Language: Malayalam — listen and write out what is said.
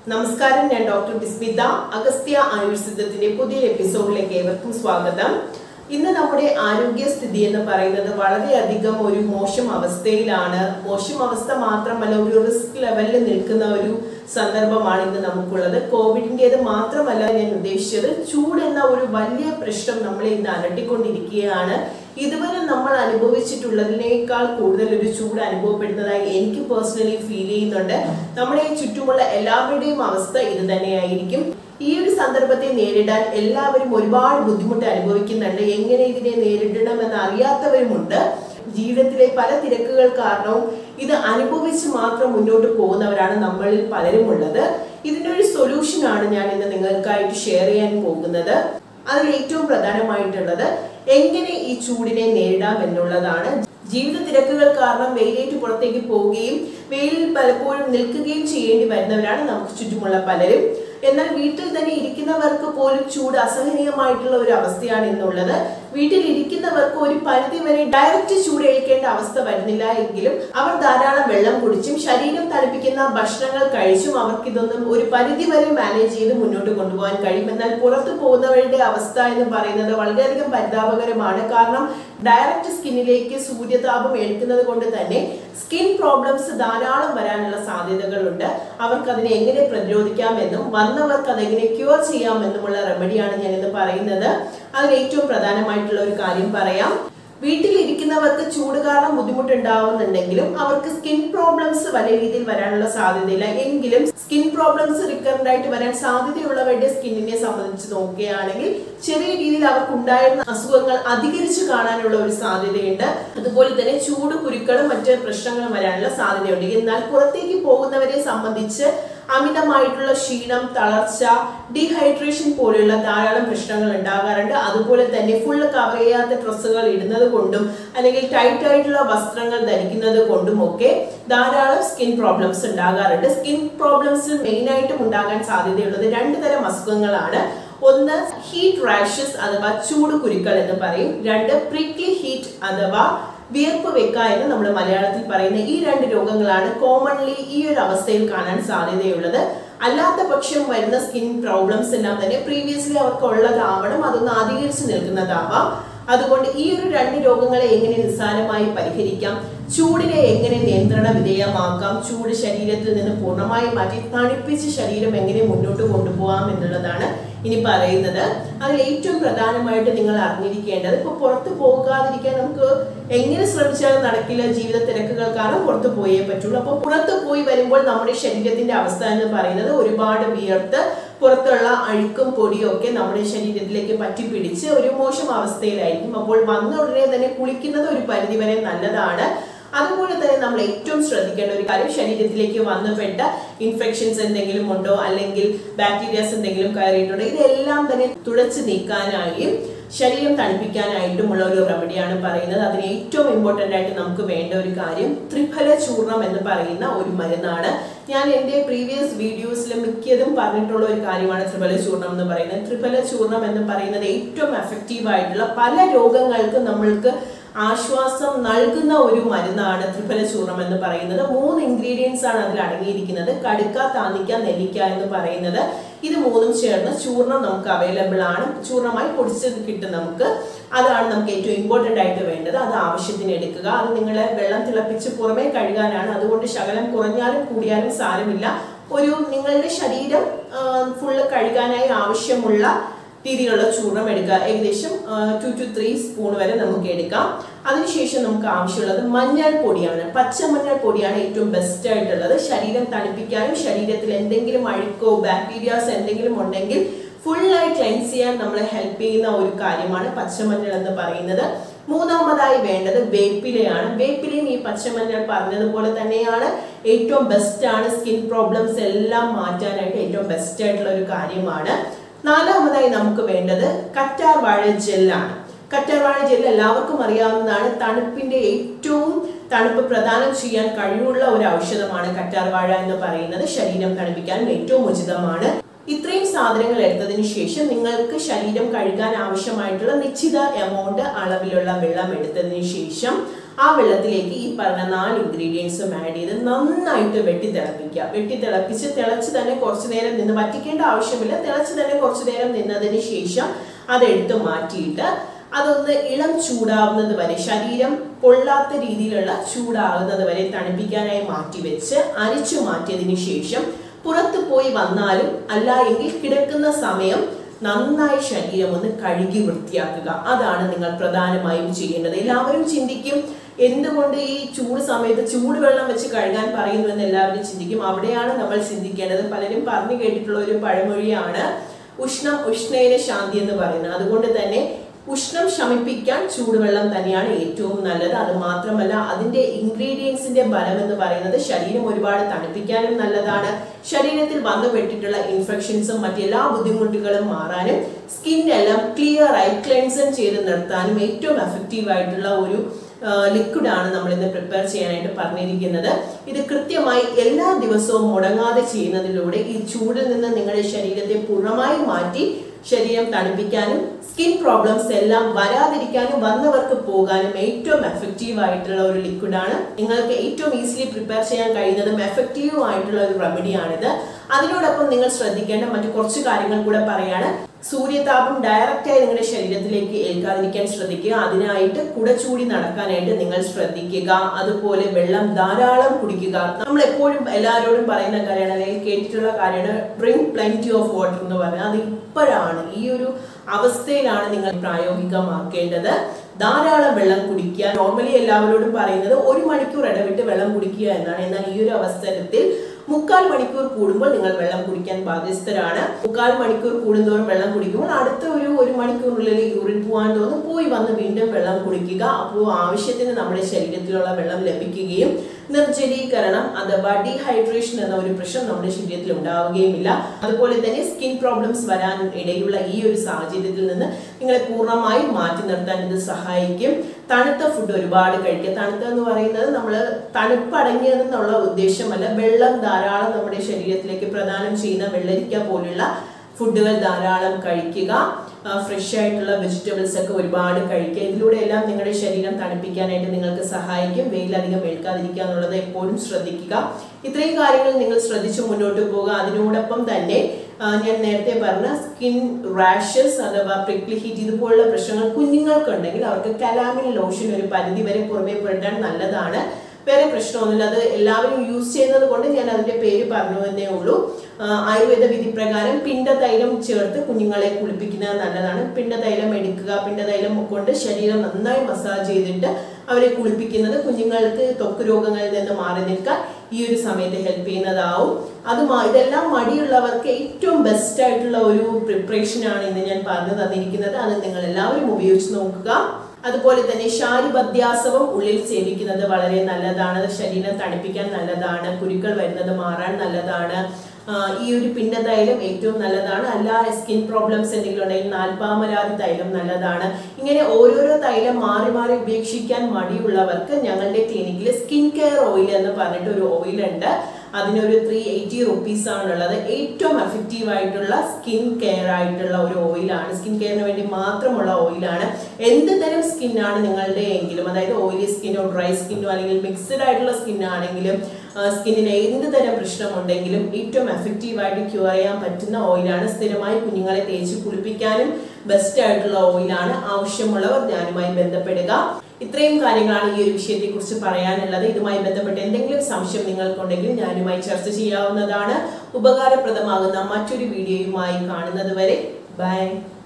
നമസ്കാരം ഞാൻ ഡോക്ടർ ബിസ്മിത അഗസ്ത്യ ആയുർസിദ്ധത്തിന്റെ പുതിയ എപ്പിസോഡിലേക്ക് ഏവർക്കും സ്വാഗതം ഇന്ന് നമ്മുടെ ആരോഗ്യസ്ഥിതി എന്ന് പറയുന്നത് വളരെയധികം ഒരു മോശം അവസ്ഥയിലാണ് മോശം അവസ്ഥ മാത്രമല്ല ഒരു റിസ്ക് ലെവലിൽ നിൽക്കുന്ന ഒരു സന്ദർഭമാണ് ഇന്ന് നമുക്കുള്ളത് കോവിഡിൻ്റെത് മാത്രമല്ല ഞാൻ ഉദ്ദേശിച്ചത് ചൂട് എന്ന ഒരു വലിയ പ്രശ്നം നമ്മളെ ഇന്ന് അലട്ടിക്കൊണ്ടിരിക്കുകയാണ് ഇതുവരെ നമ്മൾ അനുഭവിച്ചിട്ടുള്ളതിനേക്കാൾ കൂടുതൽ ഒരു ചൂട് അനുഭവപ്പെടുന്നതായി എനിക്ക് പേഴ്സണലി ഫീൽ ചെയ്യുന്നുണ്ട് നമ്മുടെ ചുറ്റുമുള്ള എല്ലാവരുടെയും അവസ്ഥ ഇത് തന്നെയായിരിക്കും ഈ ഒരു സന്ദർഭത്തെ നേരിടാൻ എല്ലാവരും ഒരുപാട് ബുദ്ധിമുട്ട് അനുഭവിക്കുന്നുണ്ട് എങ്ങനെ ഇതിനെ നേരിടണമെന്ന് അറിയാത്തവരുമുണ്ട് ജീവിതത്തിലെ പല തിരക്കുകൾ കാരണവും ഇത് അനുഭവിച്ച് മാത്രം മുന്നോട്ട് പോകുന്നവരാണ് നമ്മളിൽ പലരും ഉള്ളത് ഇതിൻ്റെ ഒരു സൊല്യൂഷനാണ് ഞാൻ ഇന്ന് നിങ്ങൾക്കായിട്ട് ഷെയർ ചെയ്യാൻ പോകുന്നത് അതിൽ ഏറ്റവും പ്രധാനമായിട്ടുള്ളത് എങ്ങനെ ഈ ചൂടിനെ നേരിടാം എന്നുള്ളതാണ് ജീവിത തിരക്കുകൾ കാരണം വെയിലേറ്റ് പുറത്തേക്ക് പോവുകയും വെയിലിൽ പലപ്പോഴും നിൽക്കുകയും ചെയ്യേണ്ടി വരുന്നവരാണ് നമുക്ക് ചുറ്റുമുള്ള പലരും എന്നാൽ വീട്ടിൽ തന്നെ ഇരിക്കുന്നവർക്ക് പോലും ചൂട് അസഹനീയമായിട്ടുള്ള ഒരു അവസ്ഥയാണ് ഇന്നുള്ളത് വീട്ടിൽ ഇരിക്കുന്നവർക്ക് ഒരു പരിധി വരെ ഡയറക്റ്റ് ചൂട് ഏൽക്കേണ്ട അവസ്ഥ വരുന്നില്ല എങ്കിലും അവർ ധാരാളം വെള്ളം കുടിച്ചും ശരീരം തണുപ്പിക്കുന്ന ഭക്ഷണങ്ങൾ കഴിച്ചും അവർക്ക് ഇതൊന്നും ഒരു പരിധി വരെ മാനേജ് ചെയ്ത് മുന്നോട്ട് കൊണ്ടുപോകാൻ കഴിയും എന്നാൽ പുറത്തു പോകുന്നവരുടെ അവസ്ഥ എന്ന് പറയുന്നത് വളരെയധികം പരിതാപകരമാണ് കാരണം ഡയറക്റ്റ് സ്കിന്നിലേക്ക് സൂര്യതാപം ഏൽക്കുന്നത് കൊണ്ട് തന്നെ സ്കിൻ പ്രോബ്ലംസ് ധാരാളം വരാനുള്ള സാധ്യതകളുണ്ട് അവർക്ക് അതിനെ എങ്ങനെ പ്രതിരോധിക്കാമെന്നും വന്നവർക്ക് അതെങ്ങനെ ക്യൂർ ചെയ്യാമെന്നുമുള്ള റെമഡിയാണ് ഞാൻ ഇന്ന് പറയുന്നത് അതിൽ ഏറ്റവും പ്രധാനമായിട്ടുള്ള ഒരു കാര്യം പറയാം വീട്ടിലിരിക്കുന്നവർക്ക് ചൂട് കാരണം ബുദ്ധിമുട്ടുണ്ടാവുന്നുണ്ടെങ്കിലും അവർക്ക് സ്കിൻ പ്രോബ്ലംസ് വലിയ രീതിയിൽ വരാനുള്ള സാധ്യതയില്ല എങ്കിലും സ്കിൻ പ്രോബ്ലംസ് റിക്കറന്റ് ആയിട്ട് വരാൻ സാധ്യതയുള്ളവരുടെ സ്കിന്നിനെ സംബന്ധിച്ച് നോക്കുകയാണെങ്കിൽ ചെറിയ രീതിയിൽ അവർക്ക് ഉണ്ടായിരുന്ന അസുഖങ്ങൾ അധികരിച്ചു കാണാനുള്ള ഒരു സാധ്യതയുണ്ട് അതുപോലെ തന്നെ ചൂട് കുരുക്കളും മറ്റ് പ്രശ്നങ്ങളും വരാനുള്ള സാധ്യതയുണ്ട് എന്നാൽ പുറത്തേക്ക് പോകുന്നവരെ സംബന്ധിച്ച് അമിതമായിട്ടുള്ള ക്ഷീണം തളർച്ച ഡീഹൈഡ്രേഷൻ പോലെയുള്ള ധാരാളം പ്രശ്നങ്ങൾ ഉണ്ടാകാറുണ്ട് അതുപോലെ തന്നെ ഫുള്ള് കവർ ചെയ്യാത്ത ഡ്രസ്സുകൾ ഇടുന്നത് കൊണ്ടും അല്ലെങ്കിൽ ടൈറ്റ് ആയിട്ടുള്ള വസ്ത്രങ്ങൾ ധരിക്കുന്നത് കൊണ്ടും ഒക്കെ ധാരാളം സ്കിൻ പ്രോബ്ലംസ് ഉണ്ടാകാറുണ്ട് സ്കിൻ പ്രോബ്ലംസ് മെയിൻ ആയിട്ടും ഉണ്ടാകാൻ സാധ്യതയുള്ളത് രണ്ട് തരം അസുഖങ്ങളാണ് ഒന്ന് ഹീറ്റ് റാഷസ് അഥവാ ചൂട് കുരുക്കൾ എന്ന് പറയും രണ്ട് പ്രിക്ലി ഹീറ്റ് അഥവാ വിയർപ്പ് വെക്ക എന്ന് നമ്മൾ മലയാളത്തിൽ പറയുന്ന ഈ രണ്ട് രോഗങ്ങളാണ് കോമൺലി ഈ ഒരു അവസ്ഥയിൽ കാണാൻ സാധ്യതയുള്ളത് അല്ലാത്ത പക്ഷം വരുന്ന സ്കിൻ പ്രോബ്ലംസ് എല്ലാം തന്നെ പ്രീവിയസ്ലി അവർക്ക് ഉള്ളതാവണം അതൊന്ന് അധികരിച്ച് നിൽക്കുന്നതാവാം അതുകൊണ്ട് ഈ ഒരു രണ്ട് രോഗങ്ങളെ എങ്ങനെ നിസ്സാരമായി പരിഹരിക്കാം ചൂടിനെ എങ്ങനെ നിയന്ത്രണ വിധേയമാക്കാം ചൂട് ശരീരത്തിൽ നിന്ന് പൂർണ്ണമായി മാറ്റി തണുപ്പിച്ച് ശരീരം എങ്ങനെ മുന്നോട്ട് കൊണ്ടുപോകാം എന്നുള്ളതാണ് ഇനി പറയുന്നത് അതിൽ ഏറ്റവും പ്രധാനമായിട്ട് നിങ്ങൾ അറിഞ്ഞിരിക്കേണ്ടത് ഇപ്പോൾ പുറത്ത് പോകാതിരിക്കാൻ നമുക്ക് എങ്ങനെ ശ്രമിച്ചാലും നടക്കില്ല ജീവിത തിരക്കുകൾ കാരണം പുറത്ത് പോയേ പറ്റുള്ളൂ അപ്പോൾ പുറത്ത് പോയി വരുമ്പോൾ നമ്മുടെ ശരീരത്തിന്റെ അവസ്ഥ എന്ന് പറയുന്നത് ഒരുപാട് വിയർത്ത് പുറത്തുള്ള അഴുക്കും പൊടിയും ഒക്കെ നമ്മുടെ ശരീരത്തിലേക്ക് പറ്റി പിടിച്ച് ഒരു മോശം അവസ്ഥയിലായിരിക്കും അപ്പോൾ വന്ന ഉടനെ തന്നെ കുളിക്കുന്നത് ഒരു പരിധിവരെ നല്ലതാണ് അതുപോലെ തന്നെ നമ്മൾ ഏറ്റവും ശ്രദ്ധിക്കേണ്ട ഒരു കാര്യം ശരീരത്തിലേക്ക് വന്നുപെട്ട ഇൻഫെക്ഷൻസ് എന്തെങ്കിലും ഉണ്ടോ അല്ലെങ്കിൽ ബാക്ടീരിയാസ് എന്തെങ്കിലും കയറിയിട്ടുണ്ടോ ഇതെല്ലാം തന്നെ തുടച്ചു നീക്കാനായും ശരീരം തണുപ്പിക്കാനായിട്ടുമുള്ള ഒരു റെമഡിയാണ് പറയുന്നത് അതിന് ഏറ്റവും ഇമ്പോർട്ടൻ്റ് ആയിട്ട് നമുക്ക് വേണ്ട ഒരു കാര്യം ത്രിഫല ചൂർണം എന്ന് പറയുന്ന ഒരു മരുന്നാണ് ഞാൻ എൻ്റെ പ്രീവിയസ് വീഡിയോസിൽ മിക്കതും പറഞ്ഞിട്ടുള്ള ഒരു കാര്യമാണ് ത്രിഫല ചൂർണം എന്ന് പറയുന്നത് ത്രിഫല ചൂർണം എന്ന് പറയുന്നത് ഏറ്റവും എഫക്റ്റീവ് ആയിട്ടുള്ള പല രോഗങ്ങൾക്കും നമ്മൾക്ക് ആശ്വാസം നൽകുന്ന ഒരു മരുന്നാണ് ത്രിഫല ചൂർണം എന്ന് പറയുന്നത് മൂന്ന് ഇൻഗ്രീഡിയൻസ് ആണ് അതിൽ അടങ്ങിയിരിക്കുന്നത് കടുക്ക താന്നിക്ക നെല്ലിക്ക എന്ന് പറയുന്നത് ഇത് മൂന്നും ചേർന്ന് ചൂർണം നമുക്ക് അവൈലബിൾ ആണ് ചൂർണമായി പൊടിച്ച് കിട്ടും നമുക്ക് അതാണ് നമുക്ക് ഏറ്റവും ഇമ്പോർട്ടൻ്റ് ആയിട്ട് വേണ്ടത് അത് ആവശ്യത്തിന് എടുക്കുക അത് നിങ്ങൾ വെള്ളം തിളപ്പിച്ച് പുറമേ കഴുകാനാണ് അതുകൊണ്ട് ശകലം കുറഞ്ഞാലും കൂടിയാലും സാരമില്ല ഒരു നിങ്ങളുടെ ശരീരം ഫുള്ള് കഴുകാനായി ആവശ്യമുള്ള രീതിയിലുള്ള ചൂർണം എടുക്കുക ഏകദേശം ടു ടു ത്രീ സ്പൂൺ വരെ നമുക്ക് എടുക്കാം അതിനുശേഷം നമുക്ക് ആവശ്യമുള്ളത് മഞ്ഞൾ പൊടിയാണ് പച്ചമഞ്ഞൾ പൊടിയാണ് ഏറ്റവും ബെസ്റ്റ് ആയിട്ടുള്ളത് ശരീരം തണുപ്പിക്കാനും ശരീരത്തിൽ എന്തെങ്കിലും അഴുക്കോ ബാക്ടീരിയാസ് എന്തെങ്കിലും ഉണ്ടെങ്കിൽ ഫുള്ളായി ക്ലെൻസ് ചെയ്യാൻ നമ്മളെ ഹെൽപ്പ് ചെയ്യുന്ന ഒരു കാര്യമാണ് പച്ചമഞ്ഞൾ എന്ന് പറയുന്നത് മൂന്നാമതായി വേണ്ടത് വേപ്പിലയാണ് വേപ്പിലയും ഈ പച്ചമഞ്ഞൾ പറഞ്ഞതുപോലെ തന്നെയാണ് ഏറ്റവും ബെസ്റ്റ് ആണ് സ്കിൻ പ്രോബ്ലംസ് എല്ലാം മാറ്റാനായിട്ട് ഏറ്റവും ബെസ്റ്റ് ആയിട്ടുള്ള ഒരു കാര്യമാണ് നാലാമതായി നമുക്ക് വേണ്ടത് കറ്റാർ വാഴ ജെല്ലാണ് കറ്റാർ വാഴ ജെല്ല് എല്ലാവർക്കും അറിയാവുന്നതാണ് തണുപ്പിന്റെ ഏറ്റവും തണുപ്പ് പ്രദാനം ചെയ്യാൻ കഴിവുള്ള ഒരു ഔഷധമാണ് കറ്റാർ വാഴ എന്ന് പറയുന്നത് ശരീരം തണുപ്പിക്കാനും ഏറ്റവും ഉചിതമാണ് ഇത്രയും സാധനങ്ങൾ എടുത്തതിന് ശേഷം നിങ്ങൾക്ക് ശരീരം കഴുകാൻ ആവശ്യമായിട്ടുള്ള നിശ്ചിത എമൗണ്ട് അളവിലുള്ള വെള്ളം എടുത്തതിന് ശേഷം ആ വെള്ളത്തിലേക്ക് ഈ പറഞ്ഞ നാല് ഇൻഗ്രീഡിയൻസും ആഡ് ചെയ്ത് നന്നായിട്ട് വെട്ടി തിളപ്പിക്കുക വെട്ടി തിളപ്പിച്ച് തിളച്ച് തന്നെ കുറച്ച് നേരം നിന്ന് വറ്റിക്കേണ്ട ആവശ്യമില്ല തിളച്ച് തന്നെ കുറച്ച് നേരം നിന്നതിന് ശേഷം അതെടുത്ത് മാറ്റിയിട്ട് അതൊന്ന് ഇളം ചൂടാവുന്നത് വരെ ശരീരം പൊള്ളാത്ത രീതിയിലുള്ള ചൂടാകുന്നത് വരെ തണുപ്പിക്കാനായി മാറ്റി വെച്ച് അരിച്ചു മാറ്റിയതിന് ശേഷം പുറത്ത് പോയി വന്നാലും അല്ല എങ്കിൽ കിടക്കുന്ന സമയം നന്നായി ശരീരം ഒന്ന് കഴുകി വൃത്തിയാക്കുക അതാണ് നിങ്ങൾ പ്രധാനമായും ചെയ്യേണ്ടത് എല്ലാവരും ചിന്തിക്കും എന്തുകൊണ്ട് ഈ ചൂട് സമയത്ത് ചൂടുവെള്ളം വെച്ച് കഴുകാൻ പറയുന്നു എന്ന് എല്ലാവരും ചിന്തിക്കും അവിടെയാണ് നമ്മൾ ചിന്തിക്കേണ്ടത് പലരും പറഞ്ഞു കേട്ടിട്ടുള്ള ഒരു പഴമൊഴിയാണ് ഉഷ്ണം ഉഷ്ണേന ശാന്തി എന്ന് പറയുന്നത് അതുകൊണ്ട് തന്നെ ഉഷ്ണം ശമിപ്പിക്കാൻ ചൂടുവെള്ളം തന്നെയാണ് ഏറ്റവും നല്ലത് അത് മാത്രമല്ല അതിന്റെ ഇൻഗ്രീഡിയൻസിന്റെ ബലം എന്ന് പറയുന്നത് ശരീരം ഒരുപാട് തണുപ്പിക്കാനും നല്ലതാണ് ശരീരത്തിൽ വന്നുപെട്ടിട്ടുള്ള ഇൻഫെക്ഷൻസും മറ്റെല്ലാ ബുദ്ധിമുട്ടുകളും മാറാനും സ്കിന്നെല്ലാം ക്ലിയർ ആയി ക്ലെൻസൺ ചെയ്ത് നിർത്താനും ഏറ്റവും എഫക്റ്റീവ് ആയിട്ടുള്ള ഒരു ലിക്വിഡ് ആണ് നമ്മൾ ഇന്ന് പ്രിപ്പയർ ചെയ്യാനായിട്ട് പറഞ്ഞിരിക്കുന്നത് ഇത് കൃത്യമായി എല്ലാ ദിവസവും മുടങ്ങാതെ ചെയ്യുന്നതിലൂടെ ഈ ചൂടിൽ നിന്ന് നിങ്ങളുടെ ശരീരത്തെ പൂർണ്ണമായി മാറ്റി ശരീരം തണുപ്പിക്കാനും സ്കിൻ പ്രോബ്ലംസ് എല്ലാം വരാതിരിക്കാനും വന്നവർക്ക് പോകാനും ഏറ്റവും എഫക്റ്റീവ് ആയിട്ടുള്ള ഒരു ലിക്വിഡാണ് നിങ്ങൾക്ക് ഏറ്റവും ഈസിലി പ്രിപ്പയർ ചെയ്യാൻ കഴിയുന്നതും എഫക്റ്റീവ് ആയിട്ടുള്ള ഒരു റെമഡിയാണിത് അതിനോടൊപ്പം നിങ്ങൾ ശ്രദ്ധിക്കേണ്ട മറ്റു കുറച്ച് കാര്യങ്ങൾ കൂടെ പറയാണ് സൂര്യതാപം ഡയറക്റ്റായി നിങ്ങളുടെ ശരീരത്തിലേക്ക് ഏൽക്കാതിരിക്കാൻ ശ്രദ്ധിക്കുക അതിനായിട്ട് കുടച്ചൂടി നടക്കാനായിട്ട് നിങ്ങൾ ശ്രദ്ധിക്കുക അതുപോലെ വെള്ളം ധാരാളം കുടിക്കുക നമ്മൾ എപ്പോഴും എല്ലാവരോടും പറയുന്ന കാര്യമാണ് അല്ലെങ്കിൽ കേട്ടിട്ടുള്ള കാര്യമാണ് ഡ്രിങ്ക് പ്ലെന്റി ഓഫ് വാട്ടർ എന്ന് പറയുന്നത് അത് ഇപ്പോഴാണ് ഈ ഒരു അവസ്ഥയിലാണ് നിങ്ങൾ പ്രായോഗികമാക്കേണ്ടത് ധാരാളം വെള്ളം കുടിക്കുക നോർമലി എല്ലാവരോടും പറയുന്നത് ഒരു മണിക്കൂർ ഇടവിട്ട് വെള്ളം കുടിക്കുക എന്നാണ് എന്നാൽ ഈ ഒരു അവസരത്തിൽ മുക്കാൽ മണിക്കൂർ കൂടുമ്പോൾ നിങ്ങൾ വെള്ളം കുടിക്കാൻ ബാധ്യസ്ഥരാണ് മുക്കാൽ മണിക്കൂർ കൂടുന്തോറും വെള്ളം കുടിക്കുമ്പോൾ അടുത്ത ഒരു ഒരു മണിക്കൂറിനുള്ളിൽ യൂറിൻ പോകാൻ തോന്നും പോയി വന്ന് വീണ്ടും വെള്ളം കുടിക്കുക അപ്പോൾ ആവശ്യത്തിന് നമ്മുടെ ശരീരത്തിലുള്ള വെള്ളം ലഭിക്കുകയും നിർജ്ജലീകരണം അഥവാ ഡീഹൈഡ്രേഷൻ എന്ന ഒരു പ്രശ്നം നമ്മുടെ ശരീരത്തിൽ ഉണ്ടാവുകയുമില്ല അതുപോലെ തന്നെ സ്കിൻ പ്രോബ്ലംസ് വരാൻ ഇടയുള്ള ഈ ഒരു സാഹചര്യത്തിൽ നിന്ന് നിങ്ങളെ പൂർണ്ണമായും മാറ്റി നിർത്താൻ ഇത് സഹായിക്കും തണുത്ത ഫുഡ് ഒരുപാട് കഴിക്കുക തണുത്ത എന്ന് പറയുന്നത് നമ്മൾ തണുപ്പടങ്ങിയതെന്നുള്ള ഉദ്ദേശമല്ല വെള്ളം ധാരാളം നമ്മുടെ ശരീരത്തിലേക്ക് പ്രദാനം ചെയ്യുന്ന വെള്ളരിക്ക പോലുള്ള ഫുഡുകൾ ധാരാളം കഴിക്കുക ഫ്രഷ് ആയിട്ടുള്ള വെജിറ്റബിൾസ് ഒക്കെ ഒരുപാട് കഴിക്കുക ഇതിലൂടെ എല്ലാം നിങ്ങളുടെ ശരീരം തണുപ്പിക്കാനായിട്ട് നിങ്ങൾക്ക് സഹായിക്കും വെയിലധികം ഏൽക്കാതിരിക്കുക എന്നുള്ളത് എപ്പോഴും ശ്രദ്ധിക്കുക ഇത്രയും കാര്യങ്ങൾ നിങ്ങൾ ശ്രദ്ധിച്ച് മുന്നോട്ട് പോകുക അതിനോടൊപ്പം തന്നെ ഞാൻ നേരത്തെ പറഞ്ഞ സ്കിൻ റാഷസ് അഥവാ പ്രിക്ലി ഹീറ്റ് ഇതുപോലുള്ള പ്രശ്നങ്ങൾ കുഞ്ഞുങ്ങൾക്കുണ്ടെങ്കിൽ അവർക്ക് കലാമിൻ ലോഷൻ ഒരു പരിധി വരെ പുറമേ പുരട്ടാൻ നല്ലതാണ് വേറെ പ്രശ്നമൊന്നുമില്ല അത് എല്ലാവരും യൂസ് ചെയ്യുന്നത് കൊണ്ട് ഞാൻ അതിന്റെ പേര് പറഞ്ഞു എന്നേ ഉള്ളൂ ആയുർവേദ വിധി പ്രകാരം പിണ്ടതൈലം ചേർത്ത് കുഞ്ഞുങ്ങളെ കുളിപ്പിക്കുന്നത് നല്ലതാണ് പിണ്ടതൈലം എടുക്കുക പിണ്ടതൈലം കൊണ്ട് ശരീരം നന്നായി മസാജ് ചെയ്തിട്ട് അവരെ കുളിപ്പിക്കുന്നത് കുഞ്ഞുങ്ങൾക്ക് ത്വക്ക് രോഗങ്ങളിൽ നിന്ന് മാറി നിൽക്കാൻ ഈ ഒരു സമയത്ത് ഹെൽപ്പ് ചെയ്യുന്നതാവും അത് ഇതെല്ലാം മടിയുള്ളവർക്ക് ഏറ്റവും ബെസ്റ്റ് ആയിട്ടുള്ള ഒരു പ്രിപ്പറേഷൻ ആണ് ഇന്ന് ഞാൻ പറഞ്ഞു തന്നിരിക്കുന്നത് അത് നിങ്ങൾ എല്ലാവരും ഉപയോഗിച്ച് നോക്കുക അതുപോലെ തന്നെ ശാരിബദ്യാസവും ഉള്ളിൽ സേവിക്കുന്നത് വളരെ നല്ലതാണ് ശരീരം തണുപ്പിക്കാൻ നല്ലതാണ് കുരുക്കൾ വരുന്നത് മാറാൻ നല്ലതാണ് ഈ ഒരു പിണ്ട തൈലം ഏറ്റവും നല്ലതാണ് അല്ല സ്കിൻ പ്രോബ്ലംസ് എന്തെങ്കിലും ഉണ്ടെങ്കിൽ നാൽപ്പാമരാതി തൈലം നല്ലതാണ് ഇങ്ങനെ ഓരോരോ തൈലം മാറി മാറി ഉപേക്ഷിക്കാൻ മടിയുള്ളവർക്ക് ഞങ്ങളുടെ ക്ലിനിക്കിൽ സ്കിൻ കെയർ ഓയിൽ എന്ന് പറഞ്ഞിട്ട് ഒരു ഓയിൽ ഉണ്ട് അതിനൊരു ത്രീ എയ്റ്റി റുപ്പീസ് ആണുള്ളത് ഏറ്റവും എഫക്റ്റീവ് ആയിട്ടുള്ള സ്കിൻ കെയർ ആയിട്ടുള്ള ഒരു ഓയിലാണ് സ്കിൻ കെയറിന് വേണ്ടി മാത്രമുള്ള ഓയിലാണ് എന്ത് തരം സ്കിന്നാണ് നിങ്ങളുടെ എങ്കിലും അതായത് ഓയിലി സ്കിന്നോ ഡ്രൈ സ്കിന്നോ അല്ലെങ്കിൽ മിക്സ്ഡ് ആയിട്ടുള്ള സ്കിൻ ആണെങ്കിലും സ്കിന്നിന് എന്ത് തരം പ്രശ്നമുണ്ടെങ്കിലും ഏറ്റവും എഫക്റ്റീവ് ആയിട്ട് ക്യൂർ ചെയ്യാൻ പറ്റുന്ന ഓയിലാണ് സ്ഥിരമായി കുഞ്ഞുങ്ങളെ തേച്ച് കുളിപ്പിക്കാനും ബെസ്റ്റ് ആയിട്ടുള്ള ഓയിലാണ് ആവശ്യമുള്ളവർ ഞാനുമായി ബന്ധപ്പെടുക ഇത്രയും കാര്യങ്ങളാണ് ഈ ഒരു വിഷയത്തെ കുറിച്ച് പറയാനുള്ളത് ഇതുമായി ബന്ധപ്പെട്ട് എന്തെങ്കിലും സംശയം നിങ്ങൾക്കുണ്ടെങ്കിൽ ഞാനുമായി ചർച്ച ചെയ്യാവുന്നതാണ് ഉപകാരപ്രദമാകുന്ന മറ്റൊരു വീഡിയോയുമായി കാണുന്നത് വരെ ബൈ